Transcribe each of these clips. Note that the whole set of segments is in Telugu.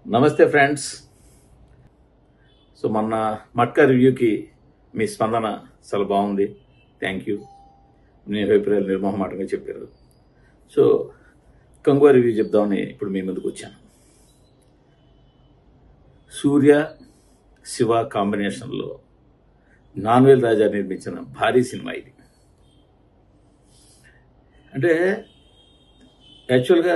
నమస్తే ఫ్రెండ్స్ సో మొన్న మట్కా రివ్యూకి మీ స్పందన చాలా బాగుంది థ్యాంక్ యూ మీ అభిప్రాయాలు నిర్మోహమాటంగా చెప్పారు సో కంగువా రివ్యూ చెప్దామని ఇప్పుడు మీ ముందుకు వచ్చాను సూర్య శివ కాంబినేషన్లో నాన్వేల్ రాజా నిర్మించిన భారీ సినిమా ఇది అంటే యాక్చువల్గా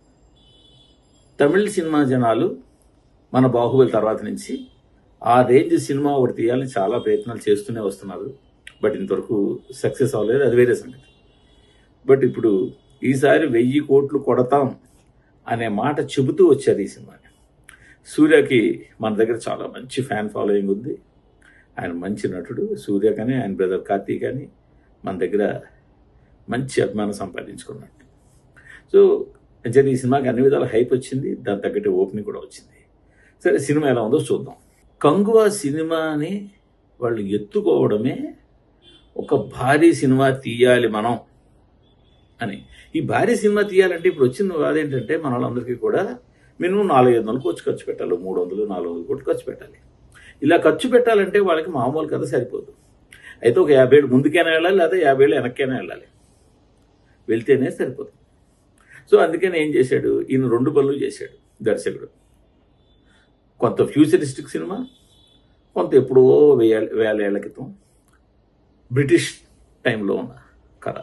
తమిళ సినిమా జనాలు మన బాహుబలి తర్వాత నుంచి ఆ రేంజ్ సినిమా ఒకటి తీయాలని చాలా ప్రయత్నాలు చేస్తూనే వస్తున్నారు బట్ ఇంతవరకు సక్సెస్ అవ్వలేదు అది వేరే సంగతి బట్ ఇప్పుడు ఈసారి వెయ్యి కోట్లు కొడతాం అనే మాట చెబుతూ వచ్చారు ఈ సినిమాని సూర్యకి మన దగ్గర చాలా మంచి ఫ్యాన్ ఫాలోయింగ్ ఉంది ఆయన మంచి నటుడు సూర్య కానీ ఆయన బ్రదర్ కార్తీక్ కానీ మన దగ్గర మంచి అభిమానం సంపాదించుకున్నట్టు సో అంటే ఈ సినిమాకి అన్ని విధాల హైప్ వచ్చింది దాని తగ్గట్టు ఓపెనింగ్ కూడా వచ్చింది సరే సినిమా ఎలా ఉందో చూద్దాం కంగువ సినిమాని వాళ్ళు ఎత్తుకోవడమే ఒక భారీ సినిమా తీయాలి మనం అని ఈ భారీ సినిమా తీయాలంటే ఇప్పుడు వచ్చిన వాడు ఏంటంటే మన వాళ్ళందరికీ కూడా మినిమం నాలుగు ఐదు వందలు కోట్లు ఖర్చు పెట్టాలి మూడు వందలు నాలుగు వందలు కోట్లు ఖర్చు పెట్టాలి ఇలా ఖర్చు పెట్టాలంటే వాళ్ళకి మామూలు కథ సరిపోదు అయితే ఒక యాభై ఏళ్ళు ముందుకైనా వెళ్ళాలి లేదా యాభై ఏళ్ళు వెనక్కైనా వెళ్ళాలి వెళ్తేనే సరిపోతుంది సో అందుకని ఏం చేశాడు ఈయన రెండు పనులు చేశాడు దర్శకుడు కొంత ఫ్యూచరిస్టిక్ సినిమా కొంత ఎప్పుడో వేల వేల ఏళ్ల క్రితం బ్రిటిష్ టైంలో ఉన్న కథ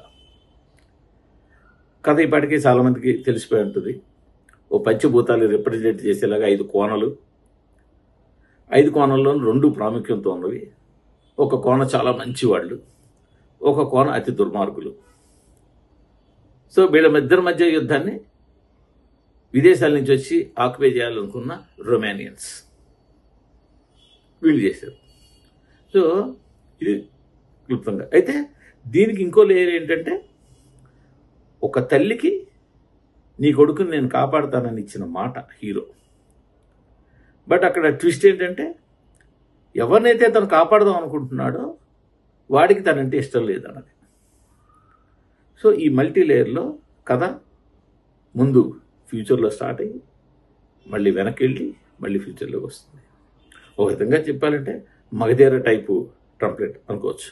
కథ ఇప్పటికీ చాలామందికి తెలిసిపోయి ఉంటుంది ఓ పంచభూతాలు రిప్రజెంట్ చేసేలాగా ఐదు కోణలు ఐదు కోణంలో రెండు ప్రాముఖ్యంతో ఉన్నవి ఒక కోణ చాలా మంచివాళ్ళు ఒక కోణ అతి దుర్మార్గులు సో వీళ్ళ ఇద్దరి మధ్య యుద్ధాన్ని విదేశాల నుంచి వచ్చి ఆక్యుపై చేయాలనుకున్న రొమానియన్స్ వీళ్ళు చేశారు సో ఇది క్లుప్తంగా అయితే దీనికి ఇంకో లేయర్ ఏంటంటే ఒక తల్లికి నీ కొడుకుని నేను కాపాడుతానని ఇచ్చిన మాట హీరో బట్ అక్కడ ట్విస్ట్ ఏంటంటే ఎవరినైతే తను కాపాడదాం అనుకుంటున్నాడో వాడికి తనంటే ఇష్టం లేదన్నది సో ఈ మల్టీ లేయర్లో కథ ముందు ఫ్యూచర్లో స్టార్ట్ అయ్యి మళ్ళీ వెనక్కి వెళ్ళి మళ్ళీ ఫ్యూచర్లోకి వస్తుంది ఒక విధంగా చెప్పాలంటే మగధీర టైపు ట్రంప్లెట్ అనుకోవచ్చు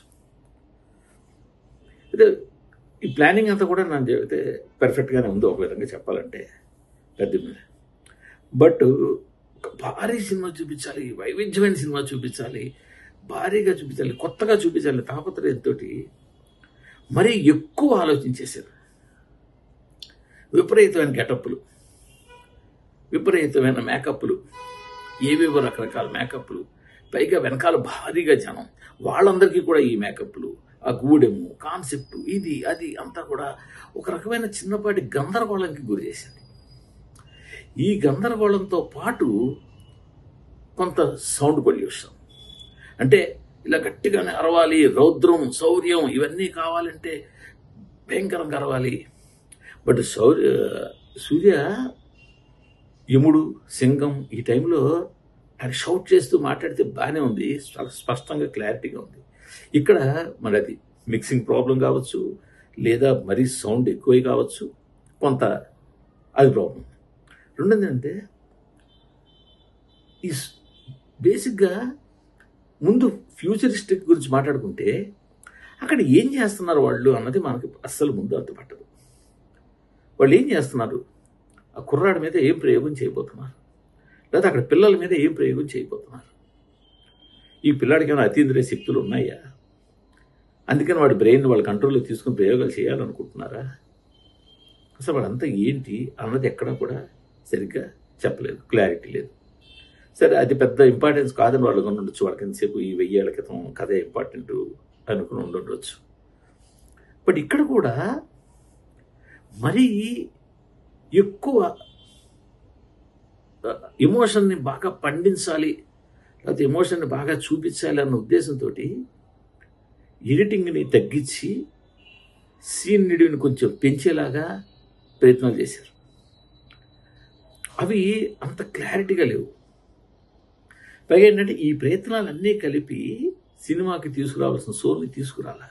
అయితే ఈ ప్లానింగ్ అంతా కూడా నన్ను చెబితే పర్ఫెక్ట్గానే ఉంది ఒక విధంగా చెప్పాలంటే పెద్ద మీద బట్ ఒక భారీ సినిమా చూపించాలి వైవిధ్యమైన సినిమా చూపించాలి భారీగా చూపించాలి కొత్తగా చూపించాలి తాపత్రయంతో మరీ ఎక్కువ ఆలోచించేశారు విపరీతమైన గెటప్పులు విపరీతమైన మేకప్లు ఏవేవో రకరకాల మేకప్లు పైగా వెనకాల భారీగా జనం వాళ్ళందరికీ కూడా ఈ మేకప్లు ఆ గూడెము కాన్సెప్ట్ ఇది అది అంతా కూడా ఒక రకమైన చిన్నపాటి గందరగోళంకి గురి చేసింది ఈ గందరగోళంతో పాటు కొంత సౌండ్ పొల్యూషన్ అంటే ఇలా గట్టిగానే అరవాలి రౌద్రం శౌర్యం ఇవన్నీ కావాలంటే భయంకరంగా అరవాలి బట్ శౌర్య సూర్య యముడు సింగం ఈ టైంలో ఆయన షౌట్ చేస్తూ మాట్లాడితే బాగానే ఉంది చాలా స్పష్టంగా క్లారిటీగా ఉంది ఇక్కడ మరి అది మిక్సింగ్ ప్రాబ్లం కావచ్చు లేదా మరీ సౌండ్ ఎక్కువై కావచ్చు కొంత అది ప్రాబ్లం రెండోది అంటే ఈ బేసిక్గా ముందు ఫ్యూచరిస్టిక్ గురించి మాట్లాడుకుంటే అక్కడ ఏం చేస్తున్నారు వాళ్ళు అన్నది మనకి అస్సలు ముందు అర్థపట్టదు వాళ్ళు ఏం చేస్తున్నారు ఆ కుర్రాడి మీద ఏం ప్రయోగం చేయబోతున్నారు లేదా అక్కడ పిల్లల మీద ఏం ప్రయోగం చేయబోతున్నారు ఈ పిల్లాడికి ఏమైనా అతీంద్రియ శక్తులు ఉన్నాయా అందుకని వాడి బ్రెయిన్ వాళ్ళ కంట్రోల్లో తీసుకుని ప్రయోగాలు చేయాలనుకుంటున్నారా అసలు వాళ్ళంతా ఏంటి అన్నది ఎక్కడా కూడా సరిగ్గా చెప్పలేదు క్లారిటీ లేదు సరే అది పెద్ద ఇంపార్టెన్స్ కాదని వాళ్ళకు ఉండొచ్చు వాళ్ళకి ఎంతసేపు ఈ వెయ్యేళ్ల క్రితం కథే ఇంపార్టెంట్ అనుకుని ఉండొచ్చు బట్ ఇక్కడ కూడా మరీ ఎక్కువ ఎమోషన్ని బాగా పండించాలి లేకపోతే ఎమోషన్ని బాగా చూపించాలి అన్న ఉద్దేశంతో ఎడిటింగ్ని తగ్గించి సీన్ నిడివిని కొంచెం పెంచేలాగా ప్రయత్నాలు చేశారు అవి అంత క్లారిటీగా లేవు పైగా ఏంటంటే ఈ ప్రయత్నాలన్నీ కలిపి సినిమాకి తీసుకురావాల్సిన సోల్ని తీసుకురాలా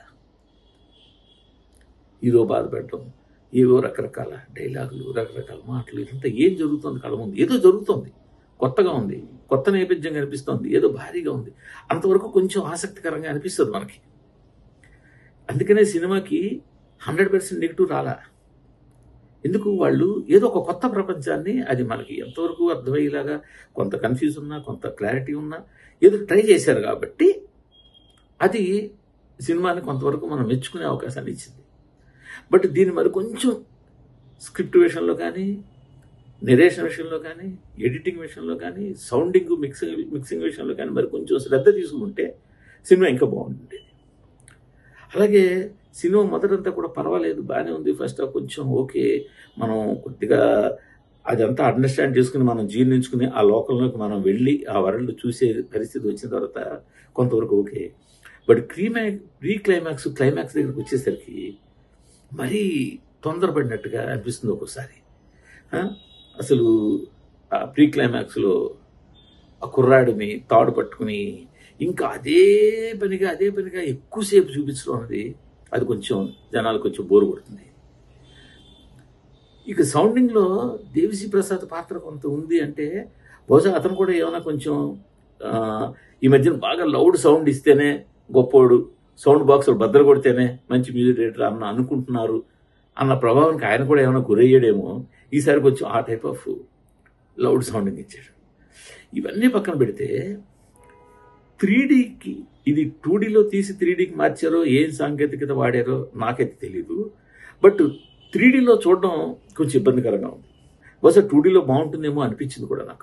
హీరో బాధపెట్టడం ఏవో రకరకాల డైలాగులు రకరకాల మాటలు ఇదంతా ఏం జరుగుతుంది కళ్ళ ముందు ఏదో జరుగుతుంది కొత్తగా ఉంది కొత్త నేపథ్యం కనిపిస్తోంది ఏదో భారీగా ఉంది అంతవరకు కొంచెం ఆసక్తికరంగా అనిపిస్తుంది మనకి అందుకనే సినిమాకి హండ్రెడ్ పర్సెంట్ నెగిటివ్ రాలా ఎందుకు వాళ్ళు ఏదో ఒక కొత్త ప్రపంచాన్ని అది మనకి ఎంతవరకు అర్థమయ్యేలాగా కొంత కన్ఫ్యూజ్ ఉన్నా కొంత క్లారిటీ ఉన్నా ఏదో ట్రై చేశారు కాబట్టి అది సినిమాని కొంతవరకు మనం మెచ్చుకునే అవకాశాన్ని ఇచ్చింది బట్ దీన్ని మరి కొంచెం స్క్రిప్ట్ విషయంలో కానీ నెరేషన్ విషయంలో కానీ ఎడిటింగ్ విషయంలో కానీ సౌండింగ్ మిక్సింగ్ మిక్సింగ్ విషయంలో కానీ మరి కొంచెం శ్రద్ధ తీసుకుంటే సినిమా ఇంకా బాగుంటుంది అలాగే సినిమా మొదటంతా కూడా పర్వాలేదు బాగానే ఉంది ఫస్ట్ హాఫ్ కొంచెం ఓకే మనం కొద్దిగా అదంతా అండర్స్టాండ్ చేసుకుని మనం జీర్ణించుకుని ఆ లోకంలోకి మనం వెళ్ళి ఆ వరల్డ్ చూసే పరిస్థితి వచ్చిన తర్వాత కొంతవరకు ఓకే బట్ క్రీమా ప్రీ క్లైమాక్స్ క్లైమాక్స్ దగ్గరికి వచ్చేసరికి మరీ తొందరపడినట్టుగా అనిపిస్తుంది ఒక్కోసారి ఆ? అసలు ఆ ప్రీ క్లైమాక్స్లో ఆ కుర్రాడిని తాడు పట్టుకుని ఇంకా అదే పనిగా అదే పనిగా ఎక్కువసేపు చూపించడం అనేది అది కొంచెం జనాలు కొంచెం బోరు కొడుతుంది ఇక సౌండింగ్లో దేవిశ్రీ ప్రసాద్ పాత్ర కొంత ఉంది అంటే బహుశా అతను కూడా ఏమైనా కొంచెం ఆ, ఈ మధ్యన బాగా లౌడ్ సౌండ్ ఇస్తేనే గొప్పోడు సౌండ్ బాక్స్ బద్దలు కొడితేనే మంచి మ్యూజిక్ డైరెక్టర్ అన్న అనుకుంటున్నారు అన్న ప్రభావానికి ఆయన కూడా ఏమైనా గురయ్యాడేమో ఈసారి కొంచెం ఆ టైప్ ఆఫ్ లౌడ్ సౌండింగ్ ఇచ్చాడు ఇవన్నీ పక్కన పెడితే త్రీ డీకి ఇది టూ డీలో తీసి త్రీ డీకి మార్చారో ఏం సాంకేతికత వాడారో నాకైతే తెలీదు బట్ త్రీ డీలో చూడడం కొంచెం ఇబ్బందికరంగా ఉంది బహుశా టూ డీలో బాగుంటుందేమో అనిపించింది కూడా నాకు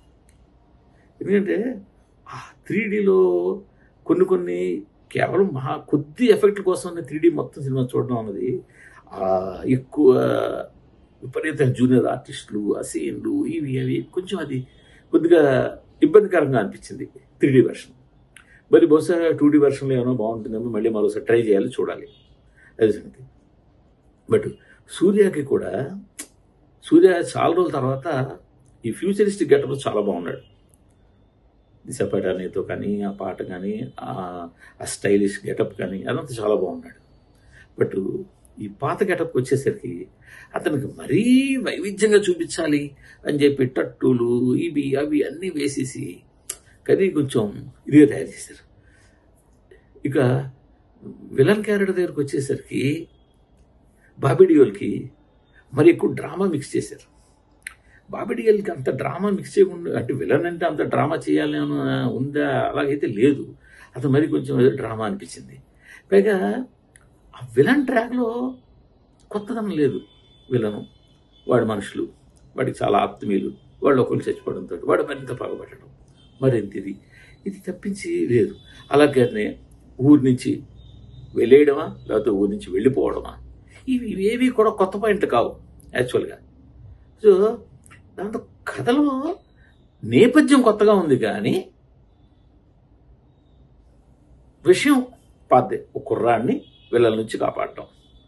ఎందుకంటే ఆ త్రీ డీలో కొన్ని కొన్ని కేవలం మహా కొద్ది ఎఫెక్ట్ కోసం త్రీ డీ మొత్తం సినిమా చూడడం అన్నది ఆ ఎక్కువ విపరీతమైన జూనియర్ ఆర్టిస్టులు ఆ సీన్లు ఇవి అవి కొంచెం అది కొద్దిగా ఇబ్బందికరంగా అనిపించింది త్రీ డీ వెర్షన్ మరి బహుశా టూ డీ వెర్షన్లో ఏమైనా బాగుంటుందేమో మళ్ళీ మరోసారి ట్రై చేయాలి చూడాలి అది సంగతి బట్ సూర్యకి కూడా సూర్య చాలా రోజుల తర్వాత ఈ ఫ్యూచరిస్టిక్ గెటప్ చాలా బాగున్నాడు దిశపటానితో కానీ ఆ పాట కానీ ఆ స్టైలిష్ గెటప్ కానీ అదంతా చాలా బాగున్నాడు బట్ ఈ పాత గెటప్కి వచ్చేసరికి అతనికి మరీ వైవిధ్యంగా చూపించాలి అని చెప్పి టట్టులు ఇవి అవి అన్నీ వేసేసి కానీ కొంచెం ఇదిగా తయారు చేశారు ఇక విలన్ క్యారెక్టర్ దగ్గరకు వచ్చేసరికి బాబిడియోల్కి మరి ఎక్కువ డ్రామా మిక్స్ చేశారు బాబిడియోల్కి అంత డ్రామా మిక్స్ చేయకుండా అంటే విలన్ అంటే అంత డ్రామా చేయాలని ఏమైనా ఉందా అలాగైతే లేదు అతను మరి కొంచెం ఏదో డ్రామా అనిపించింది పైగా ఆ విలన్ ట్రాక్లో కొత్తదనం లేదు విలను వాడి మనుషులు వాడికి చాలా ఆత్మీయులు వాళ్ళు ఒకళ్ళు చచ్చిపోవడంతో వాడు మరింత పగబట్టడం మరింత ఇది ఇది తప్పించి లేదు అలాగే ఊరి నుంచి వెళ్ళేయడమా లేకపోతే ఊరి నుంచి వెళ్ళిపోవడమా ఇవి ఇవేవి కూడా కొత్త పాయింట్లు కావు యాక్చువల్గా సో దాంతో కథలో నేపథ్యం కొత్తగా ఉంది కానీ విషయం పాతే ఒక కుర్రాడిని వీళ్ళ నుంచి కాపాడటం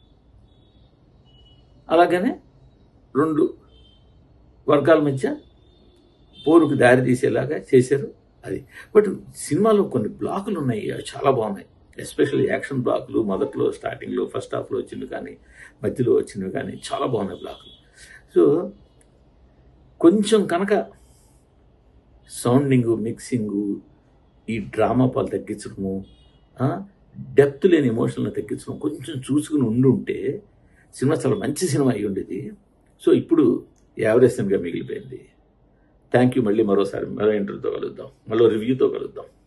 అలాగనే రెండు వర్గాల మధ్య పోరుకు దారి తీసేలాగా చేశారు అది బట్ సినిమాలో కొన్ని బ్లాకులు ఉన్నాయి అవి చాలా బాగున్నాయి ఎస్పెషల్లీ యాక్షన్ బ్లాకులు మొదట్లో స్టార్టింగ్లో ఫస్ట్ హాఫ్లో వచ్చినవి కానీ మధ్యలో వచ్చినవి కానీ చాలా బాగున్నాయి బ్లాకులు సో కొంచెం కనుక సౌండింగ్ మిక్సింగు ఈ డ్రామా పాలు తగ్గించడము డెప్త్ లేని ఎమోషనల్ని తగ్గించడం కొంచెం చూసుకుని ఉండి ఉంటే సినిమా చాలా మంచి సినిమా అయి ఉండేది సో ఇప్పుడు యావరేజ్ సినిమాగా మిగిలిపోయింది థ్యాంక్ యూ మళ్ళీ మరోసారి మరో ఇంటర్వ్యూతో కలుద్దాం మరో రివ్యూతో కలుద్దాం